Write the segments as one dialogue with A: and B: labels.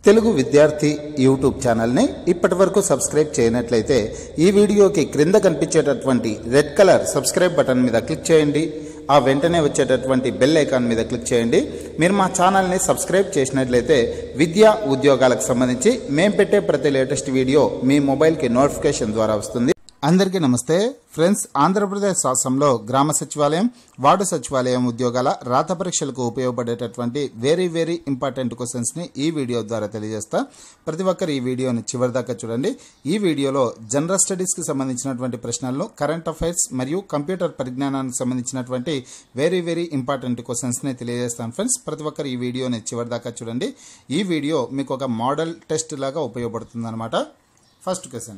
A: తెలుగు విద్యార్థి యూట్యూబ్ ఛానల్ని ఇప్పటి వరకు సబ్స్క్రైబ్ చేయనట్లయితే ఈ వీడియోకి క్రింద కనిపించేటటువంటి రెడ్ కలర్ సబ్స్క్రైబ్ బటన్ మీద క్లిక్ చేయండి ఆ వెంటనే వచ్చేటటువంటి బెల్ ఐకాన్ మీద క్లిక్ చేయండి మీరు మా ఛానల్ని సబ్స్క్రైబ్ చేసినట్లయితే విద్యా ఉద్యోగాలకు సంబంధించి మేము పెట్టే ప్రతి లేటెస్ట్ వీడియో మీ మొబైల్కి నోటిఫికేషన్ ద్వారా వస్తుంది అందరికీ నమస్తే ఫ్రెండ్స్ ఆంధ్రప్రదేశ్ రాష్ట్రంలో గ్రామ సచివాలయం వార్డు సచివాలయం ఉద్యోగాల రాత పరీక్షలకు ఉపయోగపడేటటువంటి వెరీ వెరీ ఇంపార్టెంట్ క్వశ్చన్స్ని ఈ వీడియో ద్వారా తెలియజేస్తా ప్రతి ఒక్కరు ఈ వీడియోని చివరి దాకా చూడండి ఈ వీడియోలో జనరల్ స్టడీస్కి సంబంధించినటువంటి ప్రశ్నలను కరెంట్ అఫైర్స్ మరియు కంప్యూటర్ పరిజ్ఞానానికి సంబంధించినటువంటి వెరీ వెరీ ఇంపార్టెంట్ క్వశ్చన్స్ని తెలియజేస్తాను ఫ్రెండ్స్ ప్రతి ఒక్కరు ఈ వీడియోని చివరి దాకా చూడండి ఈ వీడియో మీకు ఒక మోడల్ టెస్ట్ లాగా ఉపయోగపడుతుంది అనమాట ఫస్ట్ క్వశ్చన్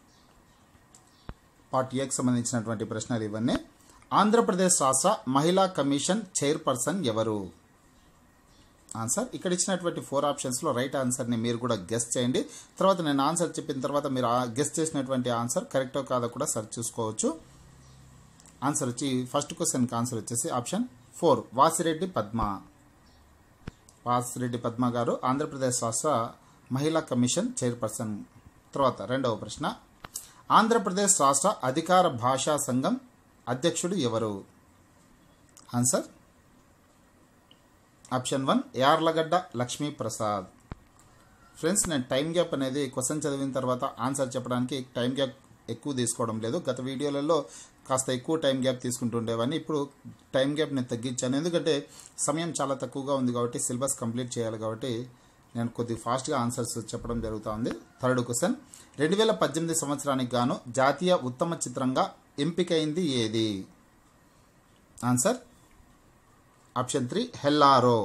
A: పార్ట్ ఏకి సంబంధించినటువంటి ప్రశ్నలు ఇవన్నీ ఆంధ్రప్రదేశ్ రాష్ట్ర మహిళా కమిషన్ చైర్పర్సన్ ఎవరు ఆన్సర్ ఇక్కడ ఇచ్చినటువంటి ఫోర్ ఆప్షన్స్లో రైట్ ఆన్సర్ని మీరు కూడా గెస్ట్ చేయండి తర్వాత నేను ఆన్సర్ చెప్పిన తర్వాత మీరు గెస్ట్ చేసినటువంటి ఆన్సర్ కరెక్టో కాదో కూడా సెర్చ్ చూసుకోవచ్చు ఆన్సర్ వచ్చి ఫస్ట్ క్వశ్చన్కి ఆన్సర్ వచ్చేసి ఆప్షన్ ఫోర్ వాసిరెడ్డి పద్మ వాసిరెడ్డి పద్మ గారు ఆంధ్రప్రదేశ్ రాష్ట్ర మహిళా కమిషన్ చైర్పర్సన్ తర్వాత రెండవ ప్రశ్న ఆంధ్రప్రదేశ్ రాష్ట్ర అధికార భాషా సంఘం అధ్యక్షుడు ఎవరు answer option one Yarlagadda Lakshmi Prasad friends నేను టైం గ్యాప్ అనేది క్వశ్చన్ చదివిన తర్వాత ఆన్సర్ చెప్పడానికి టైం గ్యాప్ ఎక్కువ తీసుకోవడం లేదు గత వీడియోలలో కాస్త ఎక్కువ టైం గ్యాప్ తీసుకుంటుండేవాడిని ఇప్పుడు టైం గ్యాప్ నేను తగ్గించాను ఎందుకంటే సమయం చాలా తక్కువగా ఉంది కాబట్టి సిలబస్ కంప్లీట్ చేయాలి కాబట్టి నేను కొద్ది ఫాస్ట్గా ఆన్సర్స్ చెప్పడం జరుగుతూ ఉంది థర్డ్ క్వశ్చన్ రెండు వేల పద్దెనిమిది సంవత్సరానికి గాను జాతీయ ఉత్తమ చిత్రంగా ఎంపికైంది ఏది answer option three Hellaro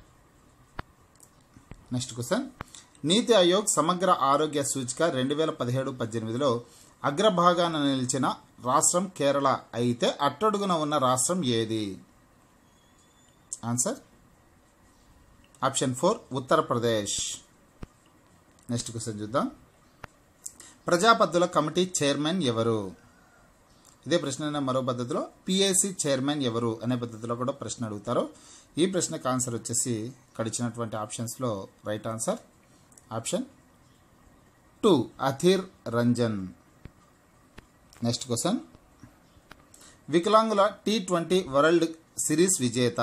A: next question NITI Aayog సమగ్ర ఆరోగ్య సూచిక రెండు వేల పదిహేడు పద్దెనిమిదిలో అగ్రభాగాన నిలిచిన రాష్ట్రం కేరళ అయితే అట్టడుగున ఉన్న రాష్ట్రం ఏది answer option four Uttar Pradesh next question చూద్దాం ప్రజాపద్దుల కమిటీ చైర్మన్ ఎవరు ఇదే ప్రశ్న మరో పద్ధతిలో పిఏసి చైర్మన్ ఎవరు అనే పద్ధతిలో కూడా ప్రశ్న అడుగుతారు ఈ ప్రశ్నకు ఆన్సర్ వచ్చేసి ఇక్కడ ఇచ్చినటువంటి ఆప్షన్స్లో right answer option two Adhir Ranjan next question వికలాంగుల టీ ట్వంటీ వరల్డ్ సిరీస్ విజేత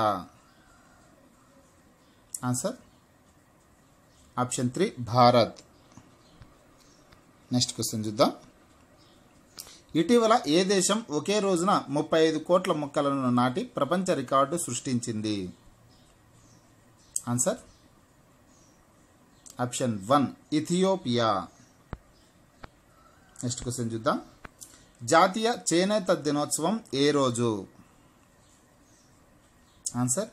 A: answer option three Bharat next question చూద్దాం ఇటీవల ఏ దేశం ఒకే రోజున ముప్పై ఐదు కోట్ల మొక్కలను నాటి ప్రపంచ రికార్డు సృష్టించింది answer option one Ethiopia next question చూద్దాం జాతీయ చేనేత దినోత్సవం ఏ రోజు ఆన్సర్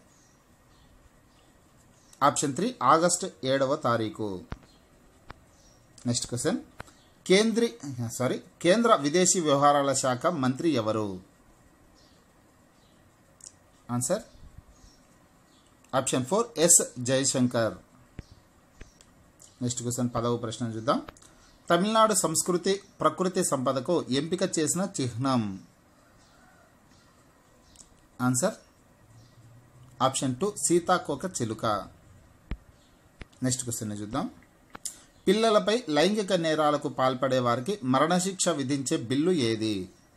A: ఆప్షన్ త్రీ ఆగస్టు ఏడవ తారీఖు నెక్స్ట్ క్వశ్చన్ కేంద్రీ సారీ కేంద్ర విదేశీ వ్యవహారాల శాఖ మంత్రి ఎవరు answer option four S Jaishankar next question పదవ ప్రశ్న చూద్దాం తమిళనాడు సంస్కృతి ప్రకృతి సంపదకు ఎంపిక చేసిన చిహ్నం ఆన్సర్ ఆప్షన్ టూ సీతాకోక చిలుక నెక్స్ట్ క్వశ్చన్ చూద్దాం పిల్లలపై లైంగిక నేరాలకు పాల్పడే వారికి మరణశిక్ష విధించే బిల్లు ఏది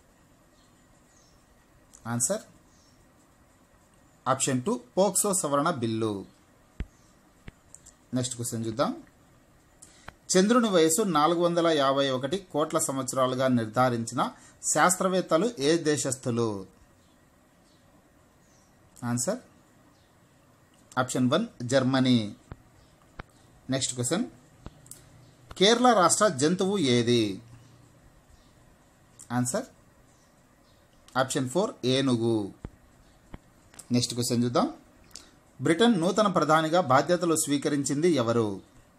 A: ఆన్సర్ ఆప్షన్ టూ పోక్సో సవరణ బిల్లు నెక్స్ట్ క్వశ్చన్ చూద్దాం చంద్రుని వయసు నాలుగు వందల యాభై ఒకటి కోట్ల సంవత్సరాలుగా నిర్ధారించిన శాస్త్రవేత్తలు ఏ దేశస్థులు answer option one Germany next question Kerala రాష్ట్ర జంతువు ఏది ఆన్సర్ ఆప్షన్ ఫోర్ ఏనుగు నెక్స్ట్ క్వశ్చన్ చూద్దాం బ్రిటన్ నూతన ప్రధానిగా బాధ్యతలు స్వీకరించింది ఎవరు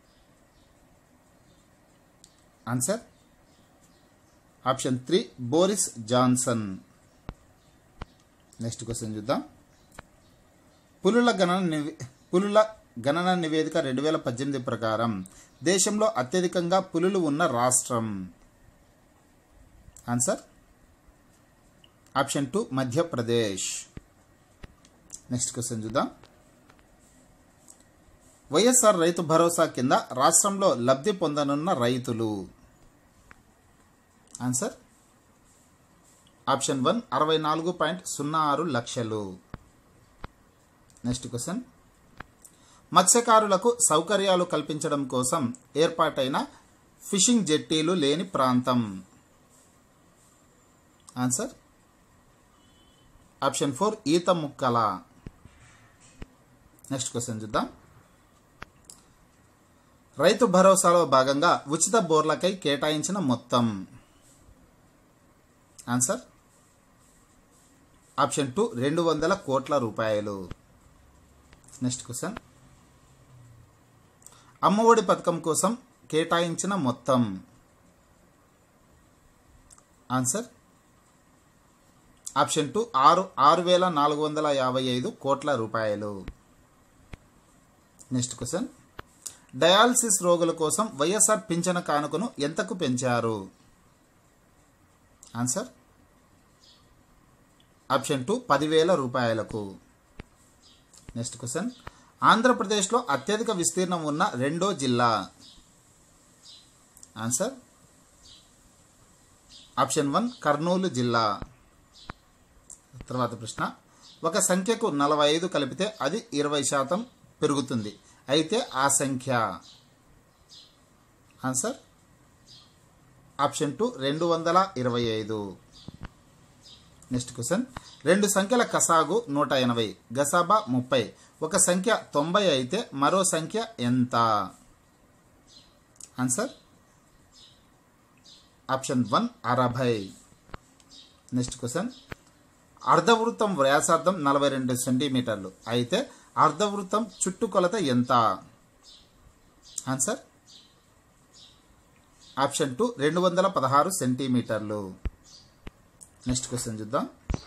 A: answer option three Boris Johnson next question చూద్దాం పులుల గణన నివే పులుల గణన నివేదిక రెండు వేల పద్దెనిమిది ప్రకారం దేశంలో అత్యధికంగా పులులు ఉన్న రాష్ట్రం answer option two Madhya Pradesh next question చూద్దాం వైఎస్ఆర్ రైతు భరోసా కింద రాష్ట్రంలో లబ్ధి పొందనున్న రైతులు ఆన్సర్ ఆప్షన్ వన్ అరవై నాలుగు పాయింట్ సున్నా ఆరు లక్షలు నెక్స్ట్ క్వశ్చన్ మత్స్యకారులకు సౌకర్యాలు కల్పించడం కోసం ఏర్పాటైన ఫిషింగ్ జెట్టీలు లేని ప్రాంతం ఆన్సర్ ఆప్షన్ ఫోర్ ఈత ముక్కల నెక్స్ట్ క్వశ్చన్ చూద్దాం రైతు భరోసాలో భాగంగా ఉచిత బోర్లకై కేటాయించిన మొత్తం ఆన్సర్ ఆప్షన్ టూ రెండు వందల కోట్ల రూపాయలు నెక్స్ట్ క్వశ్చన్ అమ్మఒడి పథకం కోసం కేటాయించిన మొత్తం ఆన్సర్ ఆప్షన్ టూ ఆరు ఆరు వేల నాలుగు వందల యాభై ఐదు కోట్ల రూపాయలు నెక్స్ట్ క్వశ్చన్ డయాలసిస్ రోగుల కోసం వైఎస్ఆర్ పింఛన కానుకను ఎంతకు పెంచారు ఆన్సర్ ఆప్షన్ టూ పదివేల రూపాయలకు నెక్స్ట్ క్వశ్చన్ ఆంధ్రప్రదేశ్లో అత్యధిక విస్తీర్ణం ఉన్న రెండో జిల్లా ఆన్సర్ ఆప్షన్ వన్ కర్నూలు జిల్లా తర్వాత ప్రశ్న ఒక సంఖ్యకు నలభై ఐదు కలిపితే అది ఇరవై శాతం పెరుగుతుంది అయితే ఆ సంఖ్య ఆన్సర్ ఆప్షన్ టూ రెండు వందల ఇరవై ఐదు నెక్స్ట్ క్వశ్చన్ రెండు సంఖ్యల కసాగు నూట ఎనభై గసాబా ముప్పై ఒక సంఖ్య తొంభై అయితే మరో సంఖ్య ఎంత ఆన్సర్ ఆప్షన్ వన్ అరవై నెక్స్ట్ క్వశ్చన్ అర్ధవృత్తం వ్యాసార్థం నలభై రెండు సెంటీమీటర్లు అయితే అర్ధవృత్తం చుట్టుకొలత ఎంత ఆన్సర్ ఆప్షన్ టూ రెండు వందల పదహారు సెంటీమీటర్లు నెక్స్ట్ క్వశ్చన్ చూద్దాం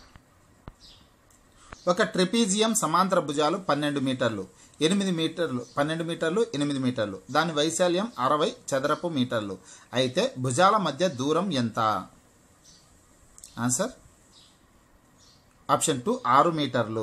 A: ఒక ట్రెపీజియం సమాంతర భుజాలు పన్నెండు మీటర్లు ఎనిమిది మీటర్లు పన్నెండు మీటర్లు ఎనిమిది మీటర్లు దాని వైశాల్యం అరవై చదరపు మీటర్లు అయితే భుజాల మధ్య దూరం ఎంత ఆన్సర్ ఆప్షన్ టూ ఆరు మీటర్లు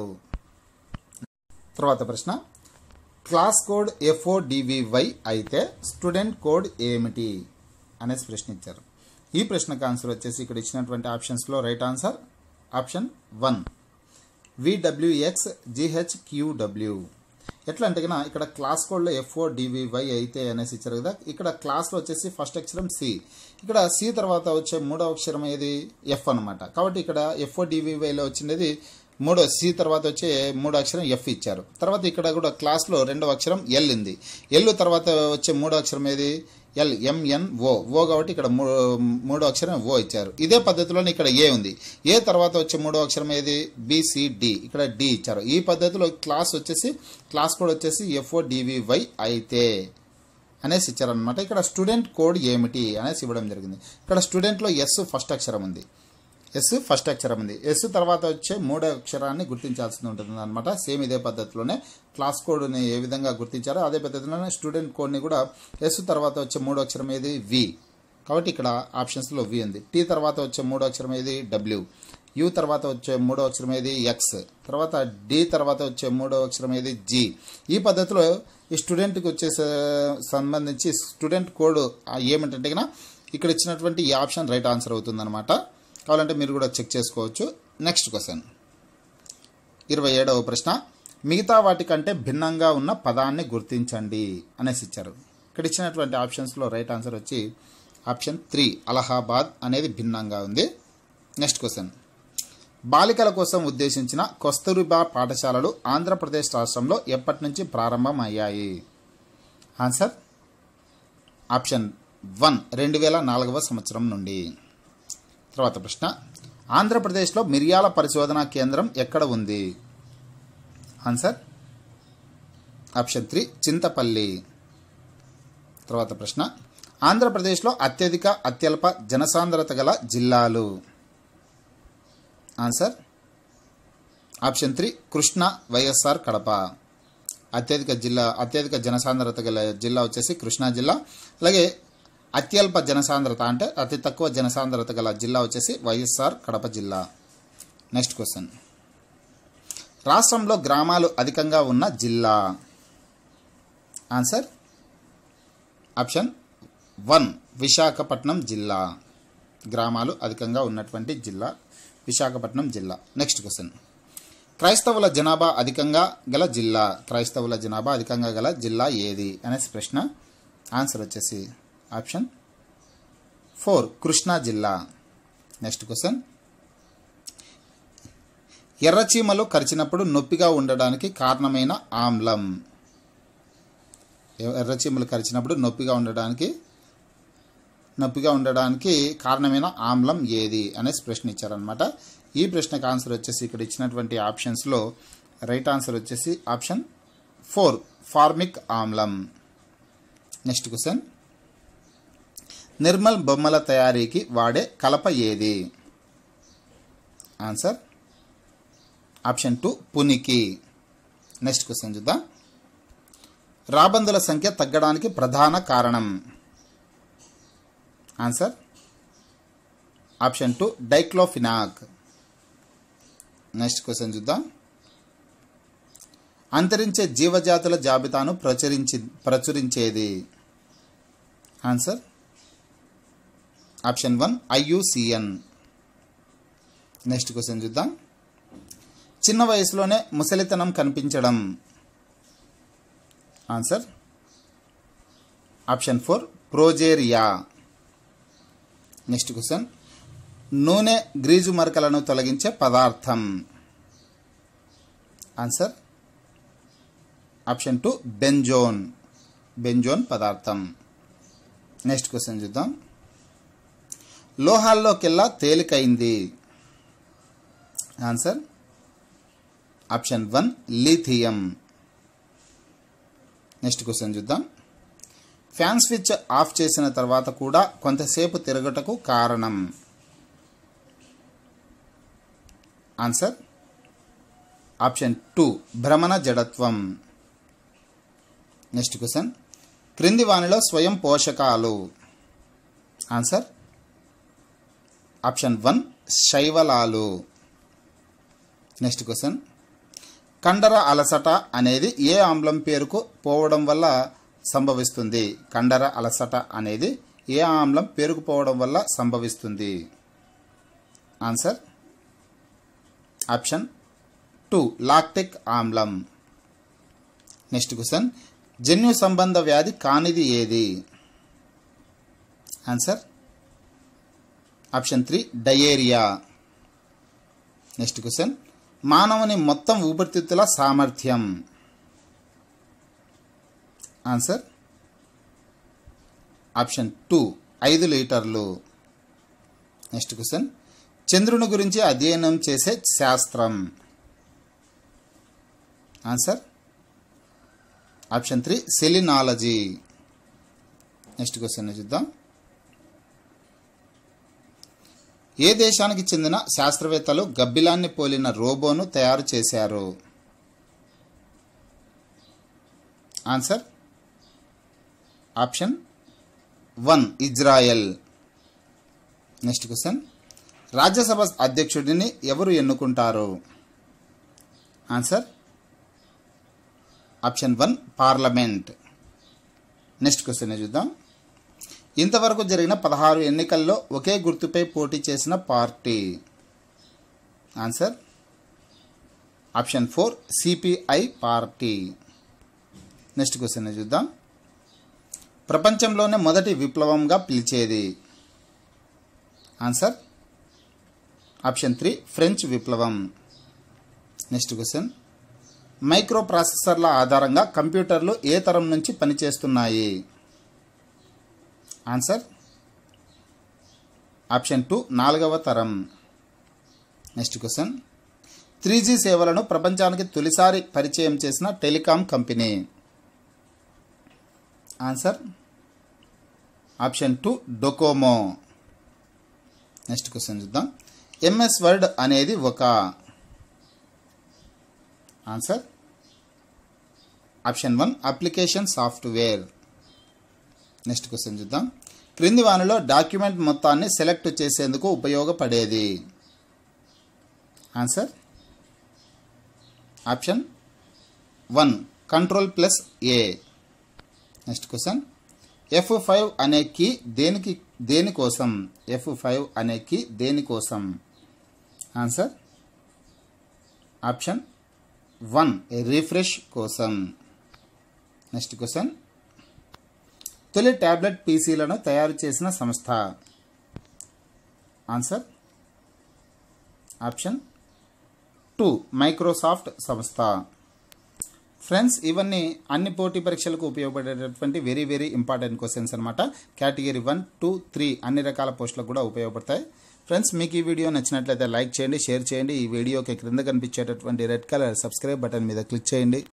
A: తర్వాత ప్రశ్న క్లాస్ కోడ్ ఎఫ్ఓ డివివై అయితే స్టూడెంట్ కోడ్ ఏమిటి అనేసి ప్రశ్న ఇచ్చారు ఈ ప్రశ్నకు ఆన్సర్ వచ్చేసి ఇక్కడ ఇచ్చినటువంటి ఆప్షన్స్లో right answer option one VWX GHQW ఎట్లా అంటే కన్నా ఇక్కడ క్లాస్ కోడ్లో ఎఫ్ఓ డివివై అయితే అనేసి ఇచ్చారు కదా ఇక్కడ క్లాస్లో వచ్చేసి ఫస్ట్ అక్షరం సి ఇక్కడ సి తర్వాత వచ్చే మూడో అక్షరం ఏది ఎఫ్ అనమాట కాబట్టి ఇక్కడ ఎఫ్ఓ డివివైలో వచ్చినది మూడో సి తర్వాత వచ్చే మూడో అక్షరం ఎఫ్ ఇచ్చారు తర్వాత ఇక్కడ కూడా క్లాస్లో రెండో అక్షరం ఎల్ ఉంది ఎల్ తర్వాత వచ్చే మూడో అక్షరం ఏది ఎల్ ఎంఎన్ ఓ ఓ కాబట్టి ఇక్కడ మూ- మూడో అక్షరం ఓ ఇచ్చారు ఇదే పద్ధతిలోనే ఇక్కడ ఏ ఉంది ఏ తర్వాత వచ్చే మూడో అక్షరం ఏది బిసిడి ఇక్కడ డి ఇచ్చారు ఈ పద్ధతిలో క్లాస్ వచ్చేసి క్లాస్ కోడ్ వచ్చేసి ఎఫ్ఓ డివివై అయితే అనేసి ఇచ్చారనమాట ఇక్కడ స్టూడెంట్ కోడ్ ఏమిటి అనేసి ఇవ్వడం జరిగింది ఇక్కడ స్టూడెంట్లో ఎస్ ఫస్ట్ అక్షరం ఉంది ఎస్ ఫస్ట్ అక్షరం ఉంది ఎస్ తర్వాత వచ్చే మూడో అక్షరాన్ని గుర్తించాల్సి ఉంటుంది అనమాట సేమ్ ఇదే పద్ధతిలోనే క్లాస్ కోడ్ని ఏ విధంగా గుర్తించారో అదే పద్ధతిలోనే స్టూడెంట్ కోడ్ని కూడా ఎస్ తర్వాత వచ్చే మూడో అక్షరం ఏది వి కాబట్టి ఇక్కడ ఆప్షన్స్లో వి ఉంది టీ తర్వాత వచ్చే మూడో అక్షరం ఏది డబ్ల్యూ యూ తర్వాత వచ్చే మూడో అక్షరం ఏది ఎక్స్ తర్వాత డి తర్వాత వచ్చే మూడో అక్షరం ఏది జి ఈ పద్ధతిలో ఈ స్టూడెంట్కి వచ్చే స- సంబంధించి స్టూడెంట్ కోడ్ ఏమిటంటే కనుక ఇక్కడ ఇచ్చినటువంటి ఈ ఆప్షన్ రైట్ ఆన్సర్ అవుతుందన్నమాట కావాలంటే మీరు కూడా చెక్ చేసుకోవచ్చు నెక్స్ట్ క్వశ్చన్ ఇరవై ఏడవ ప్రశ్న మిగతా వాటికంటే భిన్నంగా ఉన్న పదాన్ని గుర్తించండి అనేసి ఇచ్చారు ఇక్కడ ఇచ్చినటువంటి ఆప్షన్స్లో రైట్ ఆన్సర్ వచ్చి ఆప్షన్ త్రీ అలహాబాద్ అనేది భిన్నంగా ఉంది నెక్స్ట్ క్వశ్చన్ బాలికల కోసం ఉద్దేశించిన కస్తూరిబా పాఠశాలలు ఆంధ్రప్రదేశ్ రాష్ట్రంలో ఎప్పటి నుంచి ప్రారంభం అయ్యాయి ఆన్సర్ ఆప్షన్ వన్ రెండు వేల నాలుగవ సంవత్సరం నుండి తర్వాత ప్రశ్న ఆంధ్రప్రదేశ్లో మిరియాల పరిశోధనా కేంద్రం ఎక్కడ ఉంది ఆన్సర్ ఆప్షన్ త్రీ చింతపల్లి తర్వాత ప్రశ్న ఆంధ్రప్రదేశ్లో అత్యధిక అత్యల్ప జనసాంద్రత గల జిల్లాలు answer option three Krishna YSR Kadapa అత్యధిక జిల్లా అత్యధిక జనసాంద్రత గల జిల్లా వచ్చేసి కృష్ణా జిల్లా అలాగే అత్యల్ప జనసాంద్రత అంటే అతి తక్కువ జనసాంద్రత గల జిల్లా వచ్చేసి వైఎస్ఆర్ కడప జిల్లా నెక్స్ట్ క్వశ్చన్ రాష్ట్రంలో గ్రామాలు అధికంగా ఉన్న జిల్లా ఆన్సర్ ఆప్షన్ వన్ విశాఖపట్నం జిల్లా గ్రామాలు అధికంగా ఉన్నటువంటి జిల్లా విశాఖపట్నం జిల్లా నెక్స్ట్ క్వశ్చన్ క్రైస్తవుల జనాభా అధికంగా గల జిల్లా క్రైస్తవుల జనాభా అధికంగా గల జిల్లా ఏది అనేసి ప్రశ్న ఆన్సర్ వచ్చేసి ఆప్షన్ ఫోర్ కృష్ణా జిల్లా నెక్స్ట్ క్వశ్చన్ ఎర్రచీమలు కరిచినప్పుడు నొప్పిగా ఉండడానికి కారణమైన ఆమ్లం ఎర్రచీమలు కరిచినప్పుడు నొప్పిగా ఉండడానికి నొప్పిగా ఉండడానికి కారణమైన ఆమ్లం ఏది అనేసి ప్రశ్న ఇచ్చారనమాట ఈ ప్రశ్నకు ఆన్సర్ వచ్చేసి ఇక్కడ ఇచ్చినటువంటి ఆప్షన్స్లో రైట్ ఆన్సర్ వచ్చేసి ఆప్షన్ ఫోర్ ఫార్మిక్ ఆమ్లం నెక్స్ట్ క్వశ్చన్ నిర్మల్ బొమ్మల తయారీకి వాడే కలప ఏది ఆన్సర్ ఆప్షన్ టూ పునికి నెక్స్ట్ క్వశ్చన్ చూద్దాం రాబందుల సంఖ్య తగ్గడానికి ప్రధాన కారణం answer option two diclofenac next question చూద్దాం అంతరించే జీవజాతుల జాబితాను ప్రచురించి ప్రచురించేది answer option one IUCN next question చూద్దాం చిన్న వయసులోనే ముసలితనం కనిపించడం answer option four progeria next question నూనె గ్రీజు మరకలను తొలగించే పదార్థం ఆన్సర్ ఆప్షన్ టూ బెంజోన్ బెంజోన్ పదార్థం నెక్స్ట్ క్వశ్చన్ చూద్దాం లోహాల్లోకెల్లా తేలికైంది answer option one lithium next question చూద్దాం ఫ్యాన్ స్విచ్ ఆఫ్ చేసిన తర్వాత కూడా కొంతసేపు తిరగటకు కారణం ఆన్సర్ ఆప్షన్ టూ భ్రమణ జడత్వం నెక్స్ట్ క్వశ్చన్ క్రింది వానిలో స్వయం పోషకాలు ఆన్సర్ ఆప్షన్ వన్ శైవలాలు నెక్స్ట్ క్వశ్చన్ కండర అలసట అనేది ఏ ఆమ్లం పేరుకు పోవడం వల్ల సంభవిస్తుంది కండర అలసట అనేది ఏ ఆమ్లం పేరుకుపోవడం వల్ల సంభవిస్తుంది ఆన్సర్ ఆప్షన్ టూ లాక్టిక్ ఆమ్లం నెక్స్ట్ క్వశ్చన్ జన్యు సంబంధ వ్యాధి కానిది ఏది answer option three diarrhoea next question మానవుని మొత్తం ఊపిరితిత్తుల సామర్థ్యం ఆన్సర్ ఆప్షన్ టూ ఐదు లీటర్లు నెక్స్ట్ క్వశ్చన్ చంద్రుని గురించి అధ్యయనం చేసే శాస్త్రం answer option three selenology next question చూద్దాం ఏ దేశానికి చెందిన శాస్త్రవేత్తలు గబ్బిలాన్ని పోలిన రోబోను తయారు చేశారు answer option one Israel next question రాజ్యసభ అధ్యక్షుడిని ఎవరు ఎన్నుకుంటారు answer option one parliament next question చూద్దాం ఇంతవరకు జరిగిన పదహారు ఎన్నికల్లో ఒకే గుర్తుపై పోటీ చేసిన party answer option four CPI party next question చూద్దాం ప్రపంచంలోనే మొదటి విప్లవంగా పిలిచేది ఆన్సర్ ఆప్షన్ త్రీ ఫ్రెంచ్ విప్లవం నెక్స్ట్ క్వశ్చన్ మైక్రో ప్రాసెసర్ల ఆధారంగా కంప్యూటర్లు ఏ తరం నుంచి పనిచేస్తున్నాయి ఆన్సర్ ఆప్షన్ టూ నాలుగవ తరం నెక్స్ట్ క్వశ్చన్ త్రీ జీ సేవలను ప్రపంచానికి తొలిసారి పరిచయం చేసిన telecom company answer option two Docomo next question చూద్దాం ఎంఎస్ వర్డ్ అనేది ఒక answer option one application software next question చూద్దాం క్రింది వానిలో డాక్యుమెంట్ మొత్తాన్ని సెలెక్ట్ చేసేందుకు ఉపయోగపడేది answer option one control plus A next question F five అనే కీ దేనికి దేనికోసం ఎఫ్ ఫైవ్ అనే కీ దేనికోసం ఆన్సర్ ఆప్షన్ వన్ రిఫ్రెష్ కోసం నెక్స్ట్ క్వశ్చన్ తొలి ట్యాబ్లెట్ పీసీలను తయారు చేసిన సంస్థ ఆన్సర్ ఆప్షన్ టూ మైక్రోసాఫ్ట్ సంస్థ ఫ్రెండ్స్ ఇవన్నీ అన్ని పోటీ పరీక్షలకు ఉపయోగపడేటటువంటి వెరీ వెరీ ఇంపార్టెంట్ క్వశ్చన్స్ అనమాట కేటగిరీ వన్ టూ త్రీ అన్ని రకాల పోస్టులకు కూడా ఉపయోగపడతాయి ఫ్రెండ్స్ మీకు ఈ వీడియో నచ్చినట్లయితే లైక్ చేయండి షేర్ చేయండి ఈ వీడియోకి క్రింద కనిపించేటటువంటి రెడ్ కలర్ సబ్స్క్రైబ్ బటన్ మీద క్లిక్ చేయండి